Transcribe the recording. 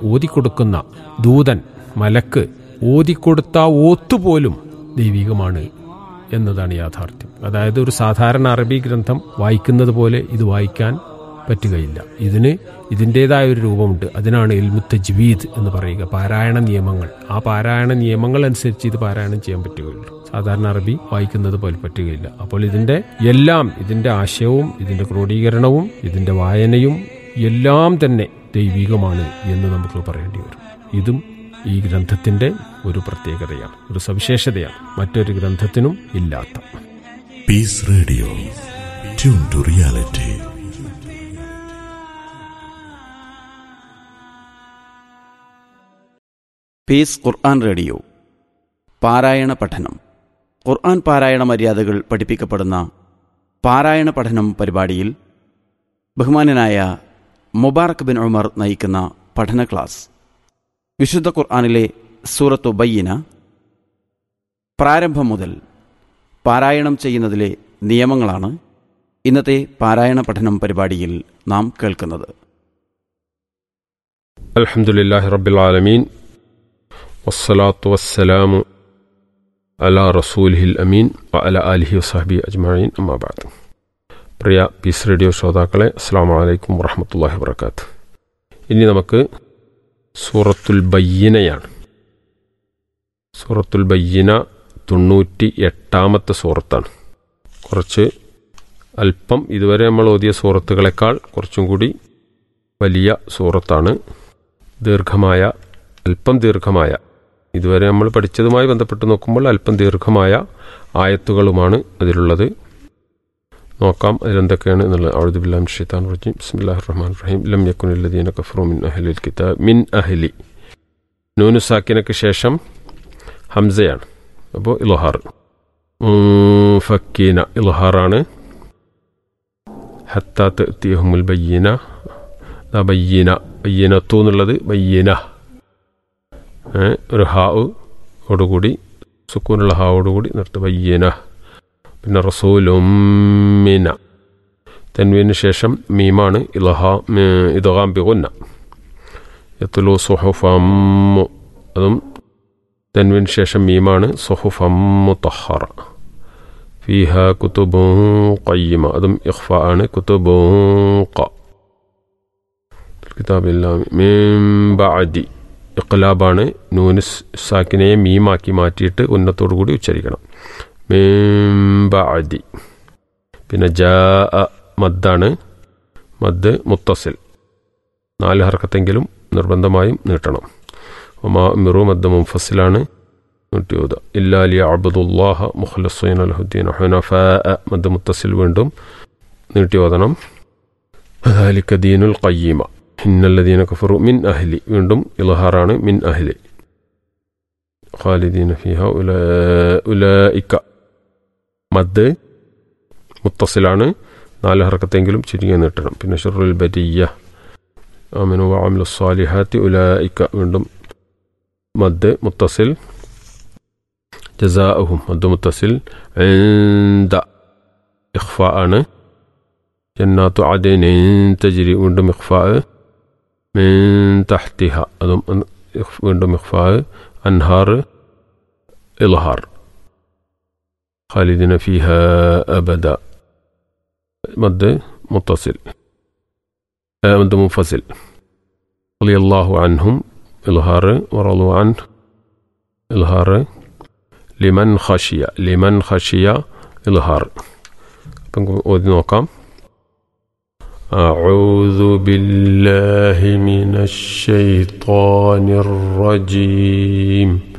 ഓതിക്കൊടുക്കുന്ന ദൂതൻ മലക്ക് ഓതിക്കൊടുത്ത ഓത്തുപോലും ദൈവികമാണ് എന്നതാണ് യാഥാർത്ഥ്യം അതായത് ഒരു സാധാരണ അറബി ഗ്രന്ഥം വായിക്കുന്നത് പോലെ ഇത് വായിക്കാൻ പറ്റുകയില്ല ഇതിന് ഇതിൻ്റെതായ ഒരു രൂപമുണ്ട് അതിനാണ് ഇൽമുത്ത ജ്വീദ് എന്ന് പറയുക പാരായണ നിയമങ്ങൾ ആ പാരായണ നിയമങ്ങൾ അനുസരിച്ച് ഇത് പാരായണം ചെയ്യാൻ പറ്റുകയുള്ളൂ സാധാരണ അറബി വായിക്കുന്നത് പോലെ പറ്റുകയില്ല അപ്പോൾ ഇതിന്റെ എല്ലാം ഇതിന്റെ ആശയവും ഇതിന്റെ ക്രോഡീകരണവും ഇതിന്റെ വായനയും എല്ലാം തന്നെ ദൈവികമാണ് എന്ന് നമുക്ക് പറയേണ്ടി വരും ഇതും ഈ ഗ്രന്ഥത്തിന്റെ ഒരു പ്രത്യേകതയാണ് ഒരു സവിശേഷതയാണ് മറ്റൊരു ഗ്രന്ഥത്തിനും ഇല്ലാത്ത peace radio tune to reality peace ഖുർആൻ റേഡിയോ പാരായണ പഠനം ഖുർആൻ പാരായണ മര്യാദകൾ പഠിപ്പിക്കപ്പെടുന്ന പാരായണ പഠനം പരിപാടിയിൽ ബഹുമാനനായ മുബാറക് ബിൻ ഉമർ നയിക്കുന്ന പഠന ക്ലാസ് വിശുദ്ധ ഖുർആനിലെ സൂറത്തു ബയ്യന പ്രാരംഭം മുതൽ പാരായണം ചെയ്യുന്നതിലെ നിയമങ്ങളാണ് ഇന്നത്തെ പാരായണ പഠനം പരിപാടിയിൽ നാം കേൾക്കുന്നത് അലഹമുല്ലാഹി റബ്ബിൽ വസ്സലാത്തു വസ്സലാമു അല റസൂലിഹിൽ അമീൻ അല അലിഹി വസാഹബി അജ്മീൻ അമ്മാബാദ് പ്രിയ പീസ് റേഡിയോ ശ്രോതാക്കളെ അസ്സാം വലൈക്കും വറഹമത്തല്ലാഹി വർക്കാത്ത് ഇനി നമുക്ക് സൂറത്തുൽ ബയ്യനയാണ് സൂറത്തുൽ ബയ്യന തൊണ്ണൂറ്റി എട്ടാമത്തെ സൂറത്താണ് കുറച്ച് അല്പം ഇതുവരെ നമ്മൾ ഓതിയ സൂറത്തുകളെക്കാൾ കുറച്ചും കൂടി വലിയ സൂറത്താണ് ദീർഘമായ അല്പം ദീർഘമായ ഇതുവരെ നമ്മൾ പഠിച്ചതുമായി ബന്ധപ്പെട്ട് നോക്കുമ്പോൾ അല്പം ദീർഘമായ ആയത്തുകളുമാണ് അതിലുള്ളത് നോക്കാം അതിലെന്തൊക്കെയാണ് എന്നുള്ളത് ഔദുബില്ലാം ഷെയ്ത്താൻ റജീം ബിസ്മില്ലാഹി റഹ്മാൻ റഹീം ലം യക്കുനില്ലദീന കഫറു മിൻ അഹ്ലിൽ കിതാബ് മിൻ അഹ്ലി നൂനു സാക്കിനക്ക് ശേഷം ഹംസയാണ് അപ്പോൾ ഇലഹാർ ഫക്കീന ഇലഹാറാണ് ഹത്താത്ത് തീഹുമുൽ ബയ്യന ബയ്യന ബയ്യനത്തു എന്നുള്ളത് ബയ്യന ഒരു ഹാവ് ഓടുകൂടി സുക്കൂനുള്ള ഹാവോടുകൂടി നിർത്തുക ബയ്യന പിന്നെ റസൂലുമിന തെൻവീന് ശേഷം മീമാണ് ഇലഹാ ഇതഹാം ബിഗുന്ന എത്തുലു സുഹുഫമ്മു അതും തെൻവിന് ശേഷം മീമാണ് സുഹുഫമ്മു തഹറ ഫീഹ കുത്തുബു കയ്യമ അതും ഇഖ്ഫ ആണ് കുത്തുബു ക കിതാബില്ലാബി ഇഖ്ലാബാണ് നൂനിസ് സാക്കിനെ മീമാക്കി മാറ്റിയിട്ട് ഉന്നത്തോടു കൂടി ഉച്ചരിക്കണം മീംബഅദി പിന്നെ ജാ മദ്ദാണ് മദ് മുത്തസിൽ നാല് ഹർക്കത്തെങ്കിലും നിർബന്ധമായും നീട്ടണം ഒമാ മിറു മദ് മുംഫസിലാണ് നൂറ്റിയൂത ഇല്ലാലി അബ്ദുല്ലാഹ മുഖ്ലസൈൻ അലഹുദ്ദീൻ ഹുനഫ മദ് മുത്തസിൽ വീണ്ടും നീട്ടി ഓതണം അദാലിക്ക ദീനുൽ ഖയ്യമ ഇന്നല്ലദീന കഫറു മിൻ അഹ്ലി വീണ്ടും ഇലഹാറാണ് മിൻ അഹ്ലി ഖാലിദീന ഫിഹ ഉലഇക്ക മദ് മുത്തസിലാണ് നാല് ഹർക്കത്തെങ്കിലും ചുരുങ്ങി നീട്ടണം പിന്നെ ഷുറുൽ ബരിയ ആമിനു വാമിലു സ്വാലിഹാത്തി ഉലഇക്ക വീണ്ടും മദ് മുത്തസിൽ ജസാഅഹും മദ് മുത്തസിൽ عند ഇഖ്ഫ ആണ് ജന്നാത്തു അദനിൻ തജ്രി വീണ്ടും ഇഖ്ഫ മിൻ തഹ്തിഹ അതും വീണ്ടും ഇഖ്ഫ അൻഹാർ ഇൽഹാർ خالدين فيها أبدا مد متصل آه مد منفصل رضي الله عنهم إظهار ورضوا عنه إظهار لمن خشي لمن خشي إظهار ودي نوقام أعوذ بالله من الشيطان الرجيم